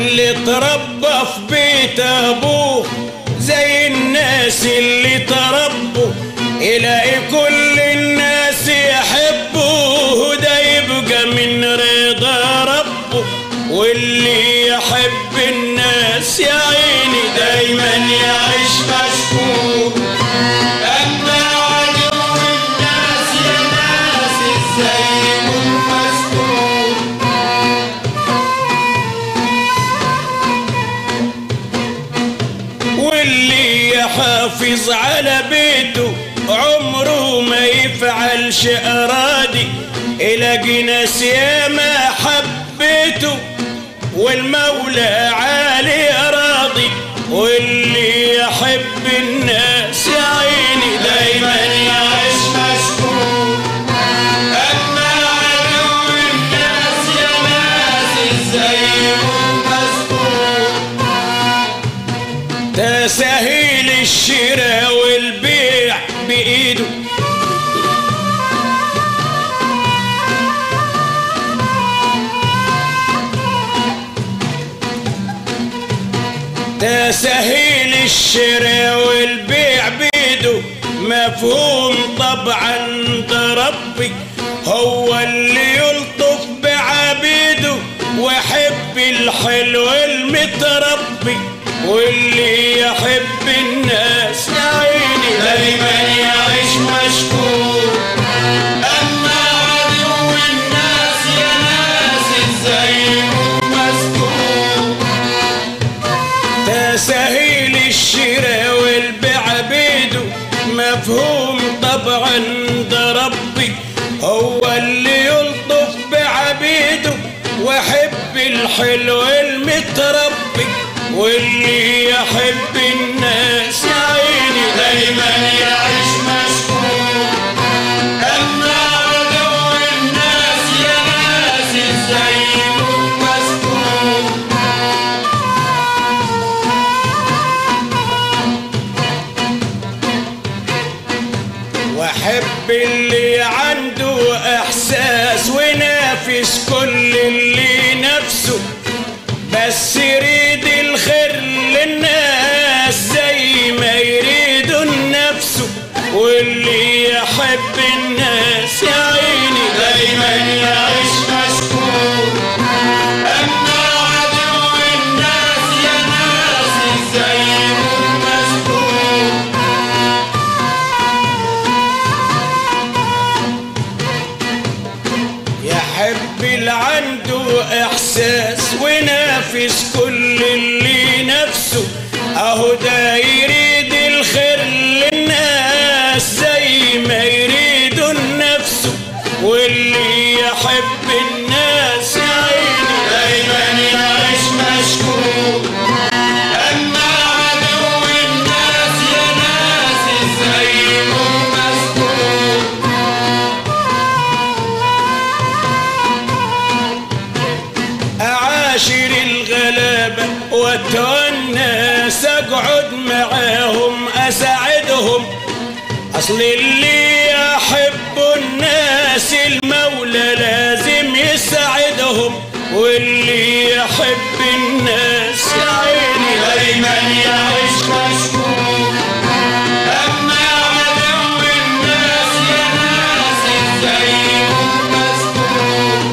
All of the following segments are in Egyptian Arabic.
واللي تربى في بيت ابوه زي الناس اللي تربوا يلاقي كل الناس يحبوه ده يبقى من رضا ربه واللي يحب الناس يا عيني دايما يعيش مشكور أما عدو الناس يا ناس ازاي يكون مستور واللي يحافظ على بيته عمره ما يفعلش أرادي إلى ناس ياما حبيته والمولى عالي راضي واللي يحب الناس يا عيني دايما يعيش مشكور أما عدو الناس يا ناس ازاي يكون مستور تسهيل الشراء والبيع بإيده تسهيل الشراء والبيع بيده مفهوم طبعا ده ربي هو اللي يلطف بعبيده ويحب الحلو المتربي واللي يحب الناس يا عيني دايما يعيش مشكور أما عدو الناس يا ناس ازاي يكون مستور تسهيل الشراء والبيع بيده مفهوم طبعا ده ربي هو اللي يلطف بعبيده ويحب الحلو المتربي واللي يحب الناس يا عيني دايما يعيش مشكور أما عدو الناس يا ناس ازاي يكون مستور واحب اللي عنده احساس ونافس كل اللي نفسه بس يريد الخير للناس زي ما يريد نفسه واللي يحب الناس يا عيني دايما يعيش مشكور أما عدو الناس يا ناس ازاي يكون مستور يحب اللي عنده احساس ونافس كل اللي نفسه اهو ده يريد الخير للناس زي ما يريد نفسه واللي يحب الناس يا عيني دايما يعيش مشكور أما عدو الناس يا ناس ازاي يكون مستور أعاشر الغلابة والناس أقعد معاهم أساعدهم أصل اللي يحب الناس المولى لازم يساعدهم واللي يحب الناس يا عيني دايما يعيش مشكور أما عدو الناس يا ناس ازاي يكون مستور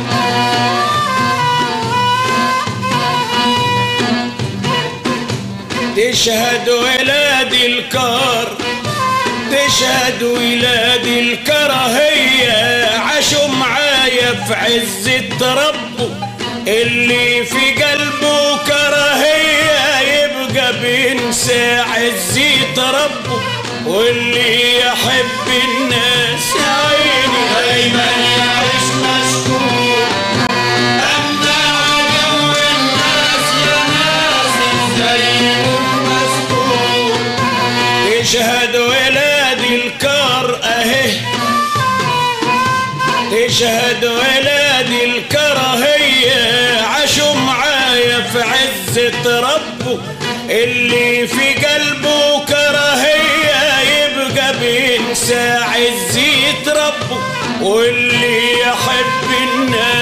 تشهد ولاد الكار تشهد ولاد الكراهية عاشوا معايا في عزة ربه اللي في قلبه كراهية يبقى بينسى عزة ربه واللي يحب الناس يا عيني دايما يعيش مشكور أما عدو الناس يا ناس ازاي يكون مستور تشهد ولاد الكار اهي تشهد ولاد الكراهية عاشوا معايا في عزة ربه اللي في قلبه كراهية يبقى بينسى عزة ربه واللي يحب الناس